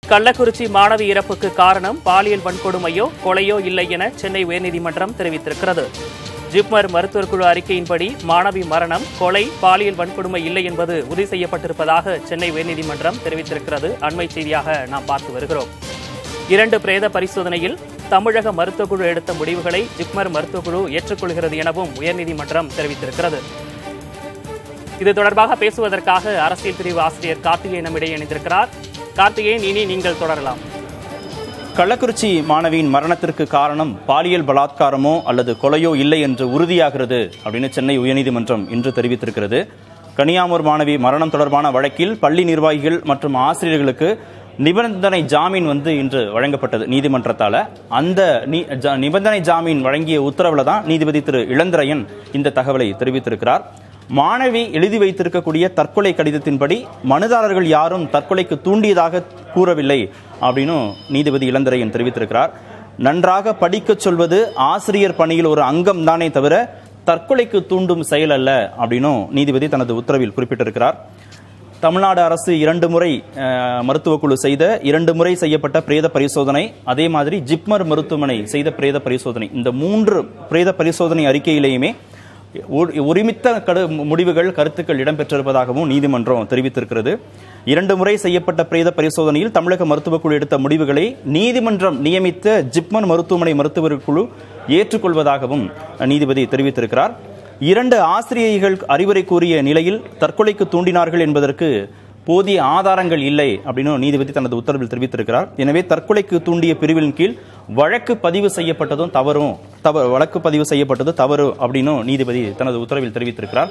கள்ளக்குறிச்சி மாணவி இறப்புக்கு காரணம் பாலியல் வன்கொடுமையோ கொலையோ இல்லை என சென்னை உயர்நீதிமன்றம் தெரிவித்திருக்கிறது ஜிப்மர் மருத்துவர் குழு அறிக்கையின்படி மாணவி மரணம் கொலை பாலியல் வன்கொடுமை இல்லை என்பது உறுதி செய்யப்பட்டிருப்பதாக சென்னை உயர்நீதிமன்றம் தெரிவித்திருக்கிறது அண்மை செய்தியாக நாம் பார்த்து வருகிறோம் இரண்டு பிரேத பரிசோதனையில் தமிழக மருத்துவக் குழு எடுத்த முடிவுகளை ஜிப்மர் மருத்துவக் குழு ஏற்றுக்கொள்கிறது எனவும் உயர்நீதிமன்றம் தெரிவித்திருக்கிறது இது தொடர்பாக பேசுவதற்காக அரசியல் பிரிவு ஆசிரியர் கார்த்திகேயன் நம்மிடையே இணைந்திருக்கிறார் கார்த்திகேயன் இனி நீங்கள் தொடரலாம் கள்ளக்குறிச்சி மாணவியின் மரணத்திற்கு காரணம் பாலியல் பலாத்காரமோ அல்லது கொலையோ இல்லை என்று உறுதியாகிறது அப்படின்னு சென்னை உயர்நீதிமன்றம் இன்று தெரிவித்திருக்கிறது கனியாமூர் மாணவி மரணம் தொடர்பான வழக்கில் பள்ளி நிர்வாகிகள் மற்றும் ஆசிரியர்களுக்கு நிபந்தனை ஜாமீன் வந்து இன்று வழங்கப்பட்டது நீதிமன்றத்தால அந்த நி- ஜா- நிபந்தனை ஜாமீன் வழங்கிய உத்தரவுல தான் நீதிபதி திரு இளந்திரையன் இந்த தகவலை தெரிவித்திருக்கிறார் மாணவி எழுதி வைத்திருக்கக்கூடிய தற்கொலை கடிதத்தின்படி மனுதாரர்கள் யாரும் தற்கொலைக்கு தூண்டியதாக கூறவில்லை அப்படின்னு நீதிபதி இளந்திரையன் தெரிவித்திருக்கிறார் நன்றாக படிக்கச் சொல்வது ஆசிரியர் பணியில் ஒரு அங்கம் தானே தவிர தற்கொலைக்கு தூண்டும் செயல் அல்ல அப்படின்னும் நீதிபதி தனது உத்தரவில் குறிப்பிட்டிருக்கிறார் தமிழ்நாடு அரசு இரண்டு முறை அஹ், மருத்துவக் குழு செய்த இரண்டு முறை செய்யப்பட்ட பிரேத பரிசோதனை அதே மாதிரி ஜிப்மர் மருத்துவமனை செய்த பிரேத பரிசோதனை இந்த மூன்று பிரேத பரிசோதனை அறிக்கையிலேயுமே ஒரு- ஒருமித்த கடு முடிவுகள் கருத்துக்கள் இடம்பெற்றிருப்பதாகவும் நீதிமன்றம் தெரிவித்திருக்கிறது இரண்டு முறை செய்யப்பட்ட பிரேத பரிசோதனையில் தமிழக மருத்துவக் குழு எடுத்த முடிவுகளை நீதிமன்றம் நியமித்த ஜிப்மர் மருத்துவமனை மருத்துவர் குழு ஏற்றுக்கொள்வதாகவும் நீதிபதி தெரிவித்திருக்கிறார் இரண்டு ஆசிரியைகள் அறிவுரை கூறிய நிலையில் தற்கொலைக்கு தூண்டினார்கள் என்பதற்கு போதிய ஆதாரங்கள் இல்லை அப்படின்னு நீதிபதி தனது உத்தரவில் தெரிவித்திருக்கிறார் எனவே தற்கொலைக்கு தூண்டிய பிரிவின் கீழ் வழக்கு பதிவு செய்யப்பட்டதும் தவறும் தவறு வழக்கு பதிவு செய்யப்பட்டது தவறு அப்படின்னு நீதிபதி தனது உத்தரவில் தெரிவித்திருக்கிறார்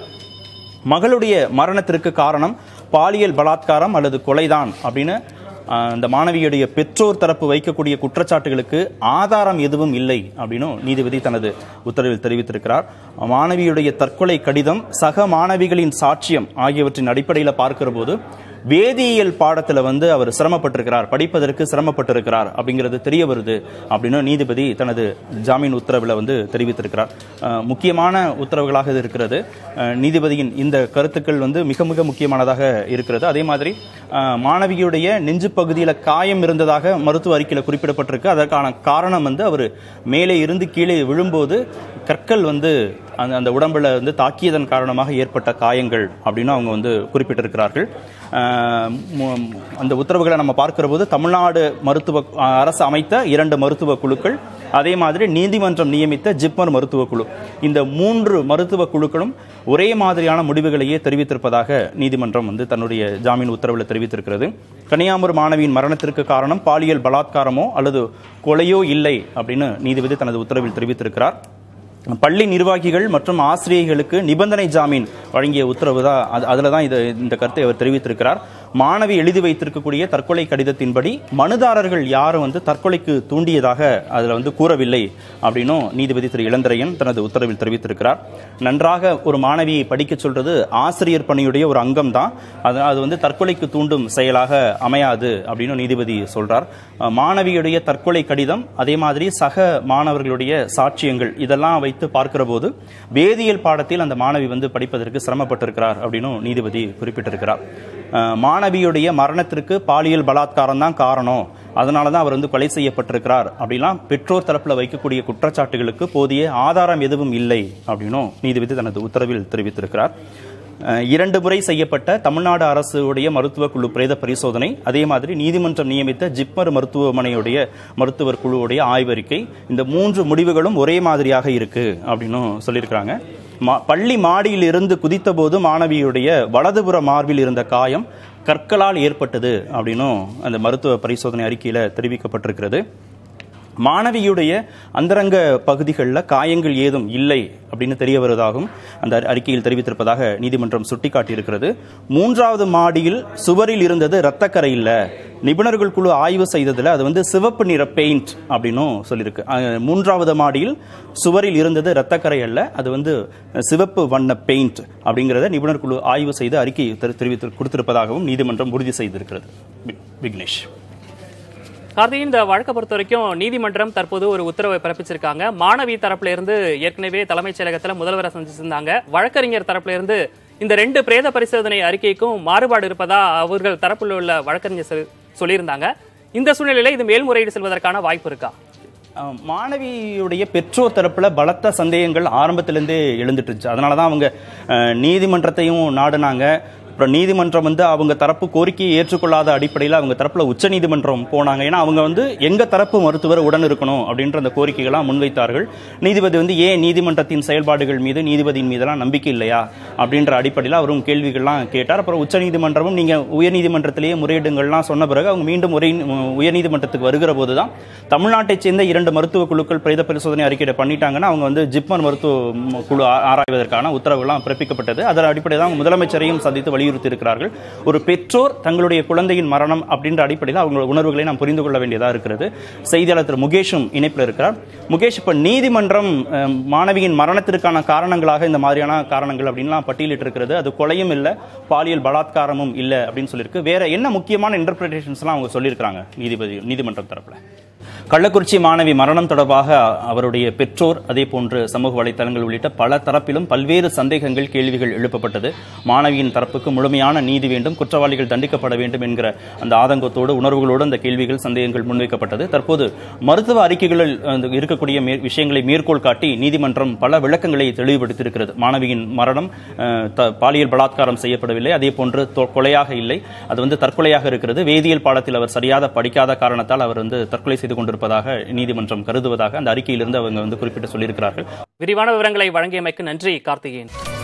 மகளுடைய மரணத்திற்கு காரணம் பாலியல் பலாத்காரம் அல்லது கொலைதான் அப்படின்னு ஆஹ், இந்த மாணவியுடைய பெற்றோர் தரப்பு வைக்கக்கூடிய குற்றச்சாட்டுகளுக்கு ஆதாரம் எதுவும் இல்லை அப்படின்னு நீதிபதி தனது உத்தரவில் தெரிவித்திருக்கிறார் மாணவியுடைய தற்கொலை கடிதம் சக மாணவிகளின் சாட்சியம் ஆகியவற்றின் அடிப்படையில் பார்க்கிற போது வேதியியல் பாடத்துல வந்து அவர் சிரமப்பட்டிருக்கிறார் படிப்பதற்கு சிரமப்பட்டிருக்கிறார் அப்படிங்கிறது தெரிய வருது அப்படின்னு நீதிபதி தனது ஜாமீன் உத்தரவில் வந்து தெரிவித்திருக்கிறார் அஹ், முக்கியமான உத்தரவுகளாக இது இருக்கிறது அஹ், நீதிபதியின் இந்த கருத்துக்கள் வந்து மிக மிக முக்கியமானதாக இருக்கிறது அதே மாதிரி அஹ், மாணவியுடைய நெஞ்சு பகுதியில் காயம் இருந்ததாக மருத்துவ அறிக்கையில் குறிப்பிடப்பட்டிருக்கு அதற்கான காரணம் வந்து அவர் மேலே இருந்து கீழே விழும்போது கற்கள் வந்து அந்த அந்த உடம்புல வந்து தாக்கியதன் காரணமாக ஏற்பட்ட காயங்கள் அப்படின்னு அவங்க வந்து குறிப்பிட்டிருக்கிறார்கள் அஹ் மு- அந்த உத்தரவுகளை நம்ம பார்க்கிற போது தமிழ்நாடு மருத்துவ அஹ் அரசு அமைத்த இரண்டு மருத்துவ குழுக்கள் அதே மாதிரி நீதிமன்றம் நியமித்த ஜிப்மர் மருத்துவ குழு இந்த மூன்று மருத்துவ குழுக்களும் ஒரே மாதிரியான முடிவுகளையே தெரிவித்திருப்பதாக நீதிமன்றம் வந்து தன்னுடைய ஜாமீன் உத்தரவில் தெரிவித்திருக்கிறது கனியாமூர் மாணவியின் மரணத்திற்கு காரணம் பாலியல் பலாத்காரமோ அல்லது கொலையோ இல்லை அப்படின்னு நீதிபதி தனது உத்தரவில் தெரிவித்திருக்கிறார் பள்ளி நிர்வாகிகள் மற்றும் ஆசிரியர்களுக்கு நிபந்தனை ஜாமீன் வழங்கிய உத்தரவு தான் அது அதில் தான் இது இந்த கருத்தை அவர் தெரிவித்திருக்கிறார் மாணவி எழுதி வைத்திருக்கக்கூடிய தற்கொலை கடிதத்தின்படி மனுதாரர்கள் யாரும் வந்து தற்கொலைக்கு தூண்டியதாக அதில் வந்து கூறவில்லை அப்படின்னும் நீதிபதி திரு இளந்திரையன் தனது உத்தரவில் தெரிவித்திருக்கிறார் நன்றாக ஒரு மாணவியை படிக்க சொல்றது ஆசிரியர் பணியுடைய ஒரு அங்கம் தான் அது அது வந்து தற்கொலைக்கு தூண்டும் செயலாக அமையாது அப்படின்னு நீதிபதி சொல்றார் அஹ் மாணவியுடைய தற்கொலை கடிதம் அதே மாதிரி சக மாணவர்களுடைய சாட்சியங்கள் இதெல்லாம் வைத்து பார்க்கிற போது வேதியியல் பாடத்தில் அந்த மாணவி வந்து படிப்பதற்கு சிரமப்பட்டிருக்கிறார் அப்படின்னு நீதிபதி குறிப்பிட்டிருக்கிறார் அஹ் மாணவியுடைய மரணத்திற்கு பாலியல் பலாத்காரம் தான் காரணம் அதனால தான் அவர் வந்து கொலை செய்யப்பட்டிருக்கிறார் அப்படிலாம் பெற்றோர் தரப்புல வைக்கக்கூடிய குற்றச்சாட்டுகளுக்கு போதிய ஆதாரம் எதுவும் இல்லை அப்படின்னும் நீதிபதி தனது உத்தரவில் தெரிவித்திருக்கிறார் அஹ் இரண்டு முறை செய்யப்பட்ட தமிழ்நாடு அரசுடைய மருத்துவ குழு பிரேத பரிசோதனை அதே மாதிரி நீதிமன்றம் நியமித்த ஜிப்மர் மருத்துவமனையுடைய மருத்துவர் குழுவுடைய ஆய்வறிக்கை இந்த மூன்று முடிவுகளும் ஒரே மாதிரியாக இருக்கு அப்படின்னும் சொல்லியிருக்கிறாங்க மா- பள்ளி மாடியில் இருந்து குதித்த போது மாணவியுடைய வலதுபுற மார்பில் இருந்த காயம் கற்களால் ஏற்பட்டது அப்படின்னும் அந்த மருத்துவ பரிசோதனை அறிக்கையில தெரிவிக்கப்பட்டிருக்கிறது மாணவியுடைய அந்தரங்க பகுதிகளில் காயங்கள் ஏதும் இல்லை அப்படின்னு தெரிய வருவதாகவும் அந்த அறி- அறிக்கையில் தெரிவித்திருப்பதாக நீதிமன்றம் சுட்டிக்காட்டியிருக்கிறது மூன்றாவது மாடியில் சுவரில் இருந்தது இரத்தக்கரை இல்ல நிபுணர்கள் குழு ஆய்வு செய்ததுல அது வந்து சிவப்பு நிற பெயிண்ட் அப்படின்னும் சொல்லியிருக்கு அஹ், மூன்றாவது மாடியில் சுவரில் இருந்தது இரத்தக்கரை அல்ல அது வந்து சிவப்பு வண்ண பெயிண்ட் அப்படிங்கிறத நிபுணர் குழு ஆய்வு செய்து அறிக்கை தெரி- தெரிவித்து கொடுத்திருப்பதாகவும் நீதிமன்றம் உறுதி செய்திருக்கிறது வி- விக்னேஷ் கார்த்திகேயன் இந்த வழக்கை பொறுத்த வரைக்கும் நீதிமன்றம் தற்போது ஒரு உத்தரவை பிறப்பிச்சிருக்காங்க மாணவி தரப்புல இருந்து ஏற்கனவே தலைமைச் செயலகத்துல முதல்வரை சந்திச்சிருந்தாங்க வழக்கறிஞர் தரப்புல இருந்து இந்த ரெண்டு பிரேத பரிசோதனை அறிக்கைக்கும் மாறுபாடு இருப்பதா அவர்கள் தரப்புல உள்ள வழக்கறிஞர் சொல்- சொல்லியிருந்தாங்க இந்த சூழ்நிலையில இது மேல்முறையீடு செல்வதற்கான வாய்ப்பு இருக்கா அஹ் மாணவியுடைய பெற்றோர் தரப்புல பலத்த சந்தேகங்கள் ஆரம்பத்திலிருந்தே எழுந்துட்டு இருந்துச்சு அதனால தான் அவங்க அஹ், நீதிமன்றத்தையும் நாடுனாங்க அப்புறம் நீதிமன்றம் வந்து அவங்க தரப்பு கோரிக்கையை ஏற்றுக்கொள்ளாத அடிப்படையில் அவங்க தரப்புல உச்சநீதிமன்றம் போனாங்க ஏன்னா அவங்க வந்து எங்க தரப்பு மருத்துவர் உடன் இருக்கணும் அப்படின்ற அந்த கோரிக்கைகளாம் முன்வைத்தார்கள் நீதிபதி வந்து ஏன் நீதிமன்றத்தின் செயல்பாடுகள் மீது நீதிபதியின் மீதெல்லாம் நம்பிக்கை இல்லையா அப்படின்ற அடிப்படையில் அவரும் கேள்விகள்லாம் கேட்டார் அப்புறம் உச்சநீதிமன்றமும் நீங்க உயர்நீதிமன்றத்திலேயே முறையீடுகள்லாம் சொன்ன பிறகு அவங்க மீண்டும் உரை உயர்நீதிமன்றத்துக்கு வருகிற போது தான் தமிழ்நாட்டைச் சேர்ந்த இரண்டு மருத்துவ குழுக்கள் பிரேத பரிசோதனை அறிக்கையை பண்ணிட்டாங்கன்னா அவங்க வந்து ஜிப்மர் மருத்துவ ம், குழு ஆ- ஆராய்வதற்கான உத்தரவுகள்லாம் பிறப்பிக்கப்பட்டது அதன் அடிப்படையில் அவங்க முதலமைச்சரையும் சந்தித்து வலியுறுத்தி இருக்கிறார்கள் ஒரு பெற்றோர் தங்களுடைய குழந்தையின் மரணம் அப்படின்ற அடிப்படையில் அவங்களோட உணர்வுகளை நாம் புரிந்து கொள்ள வேண்டியதாக இருக்கிறது செய்தியாளர் திரு முகேஷும் இணைப்பில் இருக்கிறார் முகேஷ் இப்ப நீதிமன்றம் அம், மாணவியின் மரணத்திற்கான காரணங்களாக இந்த மாதிரியான காரணங்கள் அப்படின்லாம் பட்டியலிட்டு இருக்கிறது அது கொலையும் இல்லை பாலியல் பலாத்காரமும் இல்லை அப்படின்னு சொல்லியிருக்கு வேற என்ன முக்கியமான இன்டர்பிரிட்டேஷன்ஸ்லாம் அவங்க சொல்லியிருக்காங்க நீதிபதி நீதிமன்றம் தரப்புல கள்ளக்குறிச்சி மாணவி மரணம் தொடர்பாக அவருடைய பெற்றோர் அதே போன்று சமூக வலைத்தளங்கள் உள்ளிட்ட பல தரப்பிலும் பல்வேறு சந்தேகங்கள் கேள்விகள் எழுப்பப்பட்டது மாணவியின் தரப்புக்கு முழுமையான நீதி வேண்டும் குற்றவாளிகள் தண்டிக்கப்பட வேண்டும் என்கிற அந்த ஆதங்கத்தோடு உணர்வுகளோடு அந்த கேள்விகள் சந்தேகங்கள் முன்வைக்கப்பட்டது தற்போது மருத்துவ அறிக்கைகளில் அந்த இருக்கக்கூடிய மே- விஷயங்களை மேற்கோள் காட்டி நீதிமன்றம் பல விளக்கங்களை தெளிவுபடுத்தியிருக்கிறது மாணவியின் மரணம் அஹ், த- பாலியல் பலாத்காரம் செய்யப்படவில்லை அதே போன்று தொ- கொலையாக இல்லை அது வந்து தற்கொலையாக இருக்கிறது வேதியியல் பாடத்தில் அவர் சரியாக படிக்காத காரணத்தால் அவர் வந்து தற்கொலை செய்து கொண்டிருப்பதாக நீதிமன்றம் கருதுவதாக அந்த அறிக்கையிலிருந்து அவங்க வந்து குறிப்பிட்டு சொல்லியிருக்கிறார்கள் விரிவான விவரங்களை வழங்கியமைக்கு நன்றி கார்த்திகேயன்